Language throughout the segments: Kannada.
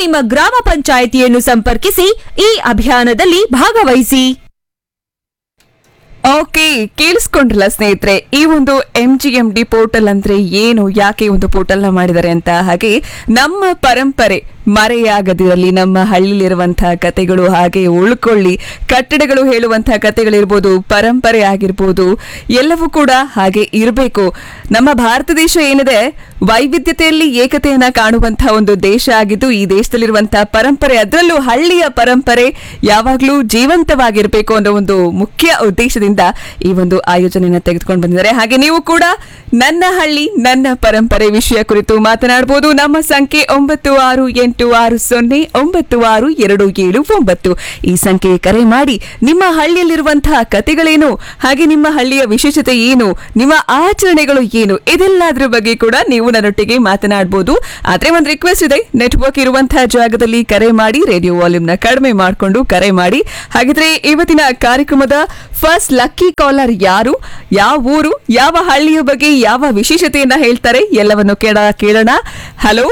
ನಿಮ್ಮ ಗ್ರಾಮ ಪಂಚಾಯಿತಿಯನ್ನು ಸಂಪರ್ಕಿಸಿ ಈ ಅಭಿಯಾನದಲ್ಲಿ ಭಾಗವಹಿಸಿ ಓಕೆ ಕೇಳಿಸ್ಕೊಂಡ್ರಲ್ಲ ಸ್ನೇಹಿತರೆ ಈ ಒಂದು M G M D portal ಅಂದ್ರೆ ಏನು ಯಾಕೆ ಈ ಒಂದು ಪೋರ್ಟಲ್ ನ ಮಾಡಿದ್ದಾರೆ ಅಂತ ಹಾಗೆ ನಮ್ಮ ಪರಂಪರೆ ಮರೆಯಾಗದಿರಲಿ ನಮ್ಮ ಹಳ್ಳಿಲಿರುವಂತಹ ಕತೆಗಳು ಹಾಗೆ ಉಳ್ಕೊಳ್ಳಿ ಕಟ್ಟಡಗಳು ಹೇಳುವಂತಹ ಕತೆಗಳಿರ್ಬೋದು ಪರಂಪರೆ ಆಗಿರ್ಬೋದು ಎಲ್ಲವೂ ಕೂಡ ಹಾಗೆ ಇರಬೇಕು ನಮ್ಮ ಭಾರತ ದೇಶ ಏನಿದೆ ವೈವಿಧ್ಯತೆಯಲ್ಲಿ ಏಕತೆಯನ್ನ ಕಾಣುವಂತಹ ಒಂದು ದೇಶ ಆಗಿದ್ದು ಈ ದೇಶದಲ್ಲಿರುವಂತಹ ಪರಂಪರೆ ಅದರಲ್ಲೂ ಹಳ್ಳಿಯ ಪರಂಪರೆ ಯಾವಾಗಲೂ ಜೀವಂತವಾಗಿರಬೇಕು ಅನ್ನೋ ಒಂದು ಮುಖ್ಯ ಉದ್ದೇಶದಿಂದ ಈ ಒಂದು ಆಯೋಜನೆಯನ್ನ ತೆಗೆದುಕೊಂಡು ಬಂದಿದ್ದಾರೆ ಹಾಗೆ ನೀವು ಕೂಡ ನನ್ನ ಹಳ್ಳಿ ನನ್ನ ಪರಂಪರೆ ವಿಷಯ ಕುರಿತು ಮಾತನಾಡಬಹುದು ನಮ್ಮ ಸಂಖ್ಯೆ ಒಂಬತ್ತು ಆರು ಎಂಟು ಆರು ಸೊನ್ನೆ ಒಂಬತ್ತು ಆರು ಎರಡು ಏಳು ಒಂಬತ್ತು ಈ ಸಂಖ್ಯೆಗೆ ಕರೆ ಮಾಡಿ ನಿಮ್ಮ ಹಳ್ಳಿಯಲ್ಲಿರುವಂತಹ ಕತೆಗಳೇನು ಹಾಗೆ ನಿಮ್ಮ ಹಳ್ಳಿಯ ವಿಶೇಷತೆ ಏನು ನಿಮ್ಮ ಆಚರಣೆಗಳು ಏನು ಇದೆಲ್ಲದರ ಬಗ್ಗೆ ಕೂಡ ನೀವು ನನ್ನೊಟ್ಟಿಗೆ ಮಾತನಾಡಬಹುದು ಆದ್ರೆ ಒಂದು ರಿಕ್ವೆಸ್ಟ್ ಇದೆ ನೆಟ್ವರ್ಕ್ ಇರುವಂತಹ ಜಾಗದಲ್ಲಿ ಕರೆ ಮಾಡಿ ರೇಡಿಯೋ ವಾಲ್ಯೂಮ್ ನ ಕಡಿಮೆ ಮಾಡಿಕೊಂಡು ಕರೆ ಮಾಡಿ ಹಾಗಿದ್ರೆ ಇವತ್ತಿನ ಕಾರ್ಯಕ್ರಮದ ಫಸ್ಟ್ ಲಕ್ಕಿ ಕಾಲರ್ ಯಾರು ಯಾವ ಊರು ಯಾವ ಹಳ್ಳಿಯ ಬಗ್ಗೆ ಯಾವ ವಿಶೇಷತೆಯನ್ನ ಹೇಳ್ತಾರೆ ಎಲ್ಲವನ್ನು ಕೇಳ ಕೇಳೋಣ ಹಲೋ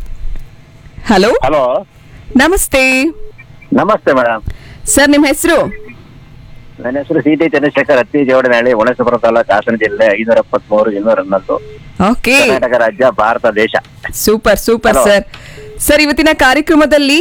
ಹಲೋ ಹಲೋ ನಮಸ್ತೆ ನಮಸ್ತೆ ಮೇಡಮ್ ಸರ್ ನಿಮ್ಮ ಹೆಸರು ನನ್ನ ಹೆಸರು ಸಿ ಟಿ ಚಂದ್ರಶೇಖರ್ ಹತ್ತಿ ಜೋಡನಹಳ್ಳಿ ಹೊಣೆಸಪುರ ತಾಲೂಕು ಹಾಸನ ಜಿಲ್ಲೆ ಐನೂರ ಎಪ್ಪತ್ಮೂರು ಇನ್ನೂರ ಹನ್ನೊಂದು ಓಕೆ ಕರ್ನಾಟಕ ರಾಜ್ಯ ಭಾರತ ದೇಶ super super Hello. Sir sir ಇವತ್ತಿನ ಕಾರ್ಯಕ್ರಮದಲ್ಲಿ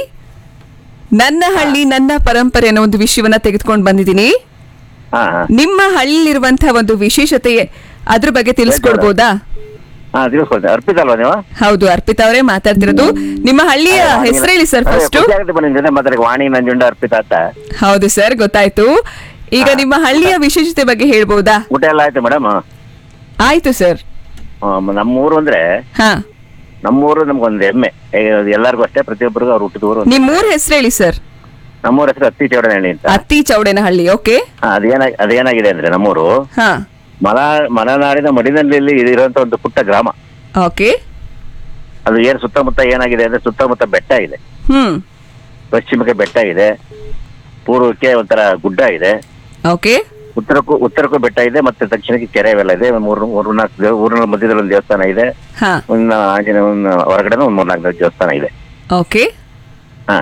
ನನ್ನ ಹಳ್ಳಿ ನನ್ನ ಪರಂಪರೆ ಅನ್ನೋ ಒಂದು ವಿಷಯವನ್ನ ತೆಗೆದುಕೊಂಡು ಬಂದಿದ್ದೀನಿ ಹಾ ಹಾ ನಿಮ್ಮ ಹಳ್ಳಿಲಿರುವಂತಹ ಒಂದು ವಿಶೇಷತೆ ಅದ್ರ ಬಗ್ಗೆ ತಿಳಿಸ್ಕೊಡ್ಬೋದಾ ಹಾ ತಿಳಿಸ್ಕೊಳ್ತೇನೆ ಅರ್ಪಿತ ಅಲ್ವಾ ನೀವು ಹೌದು ಅರ್ಪಿತಾ ಅವರೇ ಮಾತಾಡ್ತಿರೋದು ನಿಮ್ಮ ಹಳ್ಳಿಯ ಹೆಸರು ಹೇಳಿ ಸರ್ ಅದೇ, ಫಸ್ಟ್ ಖುಷಿ ಆಗುತ್ತೆ ಬನ್ನಿ ನಿಮ್ ಜೊತೆ ಮಾತಾಡಕ್ಕೆ ವಾಣಿ ನಂಜುಂಡ ಅರ್ಪಿತ ಅಂತ ಹೌದು ಸರ್ ಗೊತ್ತಾಯ್ತು ಈಗ ನಿಮ್ಮ ಹಳ್ಳಿಯ ವಿಶೇಷತೆ ಬಗ್ಗೆ ಹೇಳ್ಬೋದಾ ಊಟ ಎಲ್ಲ ಆಯ್ತು ಮೇಡಮ್ ಆಯ್ತು ಸರ್ ನಮ್ಮೂರು ಅಂದ್ರೆ ಹಾ ನಮ್ಮೂರು ನಮ್ಗೊಂದು ಹೆಮ್ಮೆ ಏ, ಅದು ಎಲ್ಲರಿಗೂ ಅಷ್ಟೇ ಪ್ರತಿಯೊಬ್ಬರಿಗೂ ಅವ್ರು ಹುಟ್ಟಿದ ಊರು ನಿಮ್ ಊರ್ ಹೆಸರು ಹೇಳಿ ಸರ್ ನಮ್ಮೂರ ಹೆಸರು ಹತ್ತಿ ಚೌಡನಹಳ್ಳಿ ಅಂತ ಅತ್ತಿ ಚೌಡೇನಹಳ್ಳಿ ಓಕೆ ಹಾ, ಅದೇನ ಅದೇನಾಗಿದೆ ಅಂದ್ರೆ ನಮ್ಮೂರು ಹಾ ಮಲ ಮಲೆನಾಡಿನ ಮಡಿನಲ್ಲಿ ಇರುವಂತ ಒಂದು ಪುಟ್ಟ ಗ್ರಾಮ ಓಕೆ ಅದು ಏನ್ ಸುತ್ತಮುತ್ತ ಏನಾಗಿದೆ ಅಂದ್ರೆ ಸುತ್ತಮುತ್ತ ಬೆಟ್ಟ ಇದೆ ಹ್ಮ್ ಪಶ್ಚಿಮಕ್ಕೆ ಬೆಟ್ಟ ಇದೆ ಪೂರ್ವಕ್ಕೆ ಒಂಥರ ಗುಡ್ಡ ಇದೆ ಓಕೆ ಉತ್ತರಕ್ಕೂ ಉತ್ತರಕ್ಕೂ ಬೆಟ್ಟ ಇದೆ ಮತ್ತೆ ದಕ್ಷಿಣಕ್ಕೆ ಕೆರೆ ಇವೆಲ್ಲ ಇದೆ ಒಂದ್ ಮೂರು ಮೂರು ನಾಲ್ಕು ದೇವ- ಊರಿನ ಮಧ್ಯದಲ್ಲಿ ಒಂದು ದೇವಸ್ಥಾನ ಇದೆ ಹಾ ಒಂದು ಆಂಜನೇಯ ಒಂದು ಹೊರಗಡೆ ಒಂದು ಮೂರ್ನಾಲ್ಕು ದೇವಸ್ಥಾನ ಇದೆ ಓಕೆ ಹಾ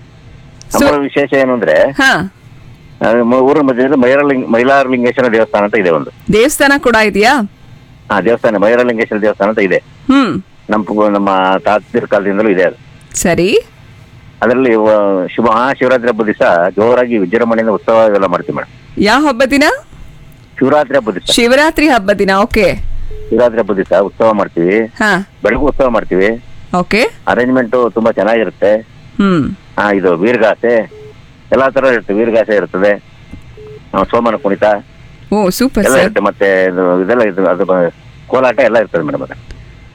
So- ನಮ್ಮ ವಿಶೇಷ ಏನು ಅಂದ್ರೆ ಹಾ ಆ, ಮ- ಊರಿನ ಮಧ್ಯದಲ್ಲಿ ಮೈಲಾರಲಿಂಗ ಮೈಲಾರಲಿಂಗೇಶ್ವರ ದೇವಸ್ಥಾನ ಅಂತ ಇದೆ ಒಂದು ದೇವಸ್ಥಾನ ಕೂಡ ಇದೆಯಾ ಹಾ ದೇವಸ್ಥಾನ ಮೈಲಾರಲಿಂಗೇಶ್ವರ ದೇವಸ್ಥಾನ ಅಂತ ಇದೆ ಹ್ಮ್ ನಮ್ಮ ಪು- ನಮ್ಮ ತಾತಿರ ಕಾಲದಿಂದಲೂ ಇದೆ ಅದು ಸರಿ ಅದರಲ್ಲಿ ವ- ಶುಭ ಮಹಾಶಿವರಾತ್ರಿ ಹಬ್ಬದ ದಿವಸ ಜೋರಾಗಿ ವಿಜೃಂಭಣೆಯಿಂದ ಉತ್ಸವ ಇವೆಲ್ಲ ಮಾಡ್ತೀವಿ ಮೇಡಮ್ ಯಾವ ಹಬ್ಬ ದಿನ ಶಿವರಾತ್ರಿ ಹಬ್ಬದ ದಿವಸ ಶಿವರಾತ್ರಿ ಹಬ್ಬ ದಿನ ಓಕೆ ಶಿವರಾತ್ರಿ ಹಬ್ಬದ ದಿವಸ ಉತ್ಸವ ಮಾಡ್ತೀವಿ ಹಾ ಬೆಳಗ್ಗೆ ಉತ್ಸವ ಮಾಡ್ತೀವಿ ಓಕೆ ಅರೇಂಜ್ಮೆಂಟ್ ತುಂಬಾ ಚೆನ್ನಾಗಿರುತ್ತೆ ಹ್ಮ್ ಆ, ಇದು ವೀರಗಾಸೆ ಎಲ್ಲಾ ತರ ಇರುತ್ತೆ ವೀರಗಾಸೆ ಇರ್ತದೆ ಆ, ಸೋಮನ ಕುಣಿತ ಓ ಸೂಪರ್ ಎಲ್ಲ ಸರ್ ಇರುತ್ತೆ ಮತ್ತೆ ಇದು ಇದೆಲ್ಲ ಇದು ಅದು ಬ- ಕೋಲಾಟ ಎಲ್ಲ ಇರ್ತದೆ ಮೇಡಮ್ ಅದು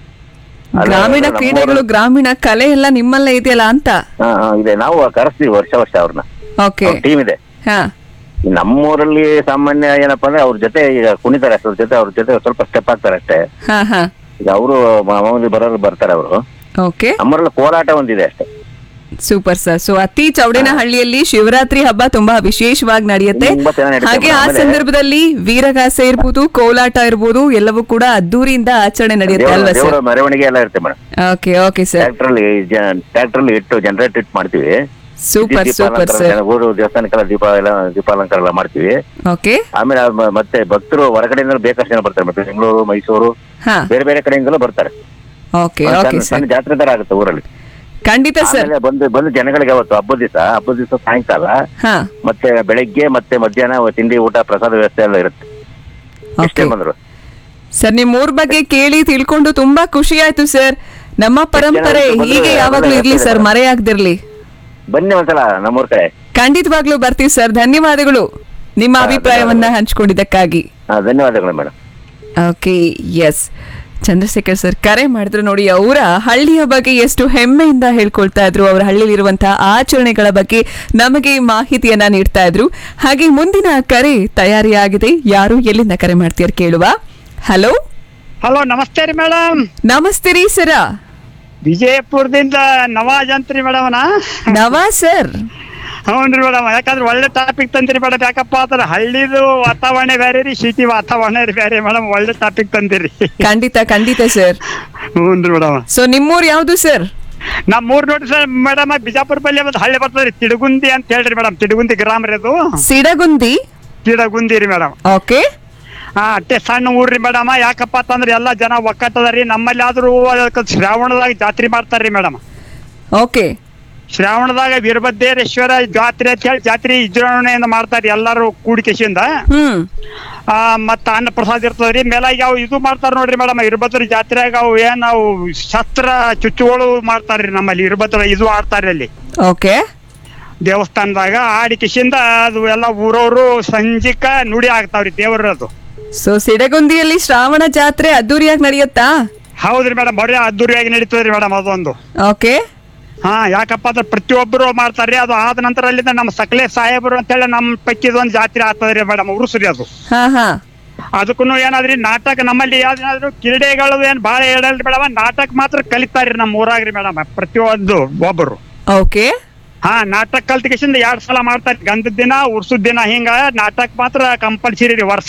ಅಲ್ಲ, ಗ್ರಾಮೀಣ ನಮ್ಮ ಕ್ರೀಡೆಗಳು ಊರು- ಗ್ರಾಮೀಣ ಕಲೆ ಎಲ್ಲ ನಿಮ್ಮಲ್ಲೇ ಇದೆಯಲ್ಲ ಅಂತ ಹಾ ಹಾ, ಇದೆ ನಾವು ಕರೆಸ್ತೀವಿ ವರ್ಷ ವರ್ಷ ಅವ್ರನ್ನ ಓಕೆ ಟೀಮ್ ಇದೆ ಹಾ ಈ ನಮ್ಮೂರಲ್ಲಿ ಸಾಮಾನ್ಯ ಏನಪ್ಪಾ ಅಂದ್ರೆ ಅವ್ರ ಜೊತೆ ಈಗ ಕುಣಿತಾರೆ ಅಷ್ಟೇ ಅವ್ರ ಜೊತೆ ಅವ್ರ ಜೊತೆ ಸ್ವಲ್ಪ ಸ್ಟೆಪ್ ಆಗ್ತಾರೆ ಅಷ್ಟೇ ಹಾ ಹಾ ಈಗ ಅವರು ಮಾಮೂಲಿ ಬರೋರು ಬರ್ತಾರೆ ಅವರು ಓಕೆ ನಮ್ಮೂರಲ್ಲಿ ಕೋಲಾಟ ಒಂದಿದೆ ಅಷ್ಟೇ ಸೂಪರ್ ಸರ್ ಸೊ ಅತಿ ಚೌಡೇನಹಳ್ಳಿಯಲ್ಲಿ ಶಿವರಾತ್ರಿ ಹಬ್ಬ ತುಂಬಾ ವಿಶೇಷವಾಗಿ ನಡೆಯುತ್ತೆ ತುಂಬಾ ಚೆನ್ನಾಗಿ ನಡೆಯುತ್ತೆ. ಹಾಗೆ ಆ ಆಮೇಲೆ- ಸಂದರ್ಭದಲ್ಲಿ ವೀರಗಾಸೆ ಇರ್ಬೋದು ಕೋಲಾಟ ಇರ್ಬೋದು ಎಲ್ಲವೂ ಕೂಡ ಅದ್ದೂರಿಯಿಂದ ಆಚರಣೆ ನಡೆಯುತ್ತೆ ದೇವರ ಅಲ್ವಾ ದೇವರ ಸರ್ ಮೆರವಣಿಗೆ ಎಲ್ಲ ಇರುತ್ತೆ madam okay okay sir tractor ಅಲ್ಲಿ ಟ್ರ್ಯಾಕ್ಟರ್ ಅಲ್ಲಿ ಇಟ್ಟು ಜನರೇಟ್ ಇಟ್ಟು ಮಾಡ್ತೀವಿ ಸೂಪರ್ ದೀಪ ಸೂಪರ್ ಅಲಂಕಾರ, ಸರ್ ಜನ- ಊರು ದೇವಸ್ಥಾನಕ್ಕೆಲ್ಲ ದೀಪ ಎಲ್ಲ ದೀಪಾಲಂಕಾರ ಎಲ್ಲ ಮಾಡ್ತೀವಿ ಓಕೆ ಆಮೇಲೆ ಅದ್ ಮ- ಮತ್ತೆ ಭಕ್ತರು ಹೊರಗಡೆಯಿಂದ ಬೇಕಷ್ಟು ಜನ ಬರ್ತಾರೆ ಮತ್ತೆ ಬೆಂಗಳೂರು ಮೈಸೂರು ಹಾ ಬೇರೆ ಬೇರೆ ಕಡೆಯಿಂದಲೂ ಬರ್ತಾರೆ ಓಕೆ ಒಂದ್ ಓಕೆ ಸಣ್ಣ ಸರ್ ಸಣ್ಣ ಜಾತ್ರೆ ತರ ಆಗುತ್ತೆ ಊರಲ್ಲಿ ಖಂಡಿತ ಸರ್ ಆಮೇಲೆ ಬಂದು ಬಂದು ಜನಗಳಿಗೆ ಅವತ್ತು ಹಬ್ಬದ ದಿವಸ ಹಬ್ಬದ ದಿವಸ ಸಾಯಂಕಾಲ ಹಾ ಮತ್ತೆ ಬೆಳಗ್ಗೆ ಮತ್ತೆ ಮಧ್ಯಾಹ್ನ ತಿಂಡಿ ಊಟ ಪ್ರಸಾದ ವ್ಯವಸ್ಥೆ ಎಲ್ಲ ಇರುತ್ತೆ ಎಷ್ಟೇ ಓಕೆ ಬಂದ್ರು ಸರ್ ನಿಮ್ ಊರ್ ಬಗ್ಗೆ ಕೇಳಿ ತಿಳ್ಕೊಂಡು ತುಂಬಾ ಖುಷಿ ಆಯ್ತು ಸರ್ ನಮ್ಮ ಪರಂಪರೆ ಬಂದ್ರೆ ಹೀಗೆ ಯಾವಾಗ್ಲೂ ಇರ್ಲಿ ಸರ್ ಮರೆಯಾಗ್ದಿರ್ಲಿ ಬನ್ನಿ ಒಂದ್ಸಲ ನಮ್ಮೂರ್ ಕಡೆ ಖಂಡಿತವಾಗ್ಲೂ ಬರ್ತೀವಿ ಸರ್ ಧನ್ಯವಾದಗಳು ನಿಮ್ಮ ಹಾ, ಅಭಿಪ್ರಾಯವನ್ನ ಹಂಚ್ಕೊಂಡಿದ್ದಕ್ಕಾಗಿ ಹಾ ಧನ್ಯವಾದಗಳು madam okay S Chandrashekhar sir ಕರೆ ಮಾಡಿದ್ರು ನೋಡಿ ಅವರ ಹಳ್ಳಿಯ ಬಗ್ಗೆ ಎಷ್ಟು ಹೆಮ್ಮೆಯಿಂದ ಹೇಳ್ಕೊಳ್ತಾ ಇದ್ರು ಅವರ ಹಳ್ಳಿಲಿರುವಂತಹ ಆಚರಣೆಗಳ ಬಗ್ಗೆ ನಮಗೆ ಮಾಹಿತಿಯನ್ನ ನೀಡ್ತಾ ಇದ್ರು ಹಾಗೆ ಮುಂದಿನ ಕರೆ ತಯಾರಿಯಾಗಿದೆ ಯಾರು ಎಲ್ಲಿಂದ ಕರೆ ಮಾಡ್ತೀರ ಕೇಳುವ ಹಲೋ ಹಲೋ ನಮಸ್ತೆ ರೀ ಮೇಡಮ್ ನಮಸ್ತೆ ರೀ ಸರ ವಿಜಯಪುರದಿಂದ ನವಾಜ್ ಅಂತ್ರಿ ಮೇಡಮ್ನ ನವಾ ಸರ್ ಹ್ಞೂ ಮೇಡಮ್ ಯಾಕಂದ್ರೆ ಒಳ್ಳೆ ಟಾಪಿಕ್ ತಂದಿರಿ ಮೇಡಮ್ ಯಾಕಪ್ಪ ಅಂದ್ರೆ ಹಳ್ಳಿದು ವಾತಾವರಣ ಬೇರೆ ರೀ ಸಿಟಿ ವಾತಾವರಣ ರೀ ಬೇರೆ ಮೇಡಮ್ ಒಳ್ಳೆ ಟಾಪಿಕ್ ತಂದಿರಿ ಖಂಡಿತ ಖಂಡಿತ ಸರ್ ಹ್ಞೂ ರೀ ಮೇಡಮ್ ಸೊ ನಿಮ್ಮೂರ್ ಯಾವುದು ಸರ್ ನಮ್ ಮೂರ್ ನೋಡಿ ಸರ್ ಮೇಡಮ್ ಬಿಜಾಪುರ ಬಲ್ಲಿ ಒಂದು ಹಳ್ಳಿ ಬರ್ತದ್ರಿ ತಿಡುಗುಂದಿ ಅಂತ ಹೇಳ್ರಿ ಮೇಡಮ್ ತಿಡುಗುಂದಿ ಗ್ರಾಮ ರೀ ಅದು ಸಿಡಗುಂದಿ ತಿಡಗುಂದಿ ರೀ ಮೇಡಮ್ ಓಕೆ ಹಾ ಅಟ್ಟೆ ಸಣ್ಣ ಊರ್ರಿ ಮೇಡಮ್ ಯಾಕಪ್ಪ ಅಂತಂದ್ರೆ ಎಲ್ಲಾ ಜನ ಒಕ್ಕಟ್ಟದಾರಿ ನಮ್ಮಲ್ಲಿ ಆದ್ರೂ ಅದಕ್ಕೆ ಶ್ರಾವಣದಾಗ ಜಾತ್ರೆ ಮಾಡ್ತಾರ್ರಿ ಮೇಡಮ್ ಓಕೆ ಶ್ರಾವಣದಾಗ ವೀರಭದ್ರೇಶ್ವರ ಜಾತ್ರೆ ಅಂತ ಹೇಳಿ ಜಾತ್ರೆ ವಿಜೃಂಭಣೆಯಿಂದ ಮಾಡ್ತಾರೆ ಎಲ್ಲಾರು ಕೂಡಿಕೆಸಿಂದ ಹ್ಮ್ ಆ ಮತ್ತ ಅನ್ನ ಪ್ರಸಾದ ಇರ್ತದ್ರಿ ಮೇಲಾಗಿ ಅವು ಇದು ಮಾಡ್ತಾರ ನೋಡ್ರಿ ಮೇಡಮ್ ಇರ್ಭದ್ರ ಜಾತ್ರೆಯಾಗ ಅವು ಏನ್ ಅವು ಶಸ್ತ್ರ ಚುಚ್ಚುಗಳು ಮಾಡ್ತಾರ್ರಿ ನಮ್ಮಲ್ಲಿ ಇರ್ಭದ್ರ ಇದು ಆಡ್ತಾರ್ರಿ ಅಲ್ಲಿ ಓಕೆ ದೇವಸ್ಥಾನದಾಗ ಆಡಿಕೆಸಿಂದ ಅದು ಎಲ್ಲ ಊರವರು ಸಂಜಿಕ ನುಡಿ ಆಗ್ತಾವ್ರಿ ದೇವ್ರ ಅದು ಸೊ ಸಿಡಗುಂದಿಯಲ್ಲಿ ಶ್ರಾವಣ ಜಾತ್ರೆ ಅದ್ದೂರಿಯಾಗಿ ನಡೆಯುತ್ತಾ ಹೌದ್ರಿ ಮೇಡಮ್ ಬರೀ ಅದ್ದೂರಿಯಾಗಿ ನಡೀತದ್ರಿ ಮೇಡಮ್ ಅದೊಂದು ಓಕೆ ಹಾ ಯಾಕಪ್ಪ ಅಂದ್ರೆ ಪ್ರತಿಯೊಬ್ಬರು ಮಾಡ್ತಾರ್ರಿ ಅದು ಆದ ನಂತರ ಅಲ್ಲಿಂದ ನಮ್ಮ ಸಕಲೆ ಸಾಹೇಬರು ಅಂತೇಳಿ ನಮ್ಮ ಪೈಕಿದ ಒಂದು ಜಾತ್ರೆ ಆಗ್ತದ್ರಿ ಮೇಡಮ್ ಉರುಸ್ರಿ ಅದು ಹಾ ಹಾ ಅದಕ್ಕೂ ಏನಾದ್ರಿ ನಾಟಕ ನಮ್ಮಲ್ಲಿ ಯಾವ್ದಾದ್ರು ಕ್ರೀಡೆಗಳು ಏನ್ ಬಾಳ ಹೇಳಲ್ರಿ ಮೇಡಮ್ ನಾಟಕ ಮಾತ್ರ ಕಲಿತಾರ್ರಿ ನಮ್ಮ ಊರಾಗ್ರಿ ಮೇಡಮ್ ಪ್ರತಿಯೊಂದು ಒಬ್ಬರು ಓಕೆ ಹಾ ನಾಟಕ ಕಲ್ತಿಗೆಸಿಂದ ಎರಡ್ ಸಲ ಮಾಡ್ತಾರ್ರಿ ಗಂಧದ ದಿನ ಉರ್ಸುದ್ ದಿನ ಹಿಂಗ ನಾಟಕ ಮಾತ್ರ ಕಂಪಲ್ಸರಿ ರೀ ವರ್ಷ